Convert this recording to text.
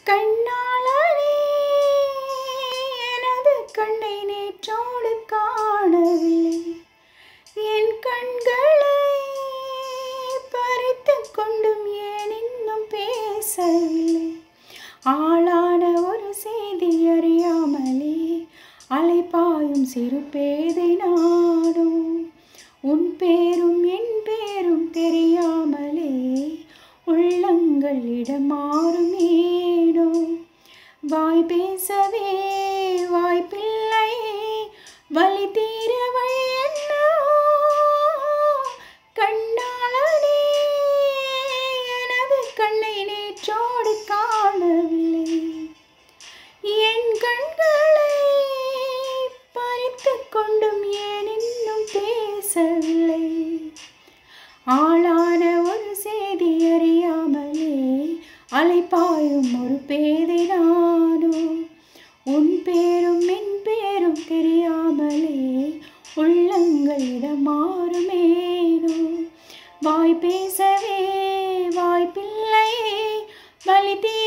கண்ணாளனே எனது கண்ணை நேற்றோடு காணவில்லை என் கண்களை பறித்து கொண்டும் ஏன் இன்னும் பேசவில்லை ஆளான ஒரு செய்தி அறியாமலே அலைப்பாயும் சிறு பேதை நானும் உன் பேரும் என் பேரும் தெரியாமலே உள்ளங்கள் இடமாறுமேனோ வாய் பேசவே வாய்ப்பில்லை வலி தீர வழி என்ன கண்ணாளனே எனது கண்ணை நேற்றோடு காணவில்லை என் கண்களை பறித்து கொண்டும் ஏன் இன்னும் பேசவில்லை ஆளான ஒரு செய்தி அறியாமலே அலைப்பாயும் ஒரு பேதை நானோ உன் பேரும் என் பேரும் தெரியாமலே உள்ளங்களிடம் மாறுமேனோ வாய் பேசவே வாய்ப்பில்லை வலி தீர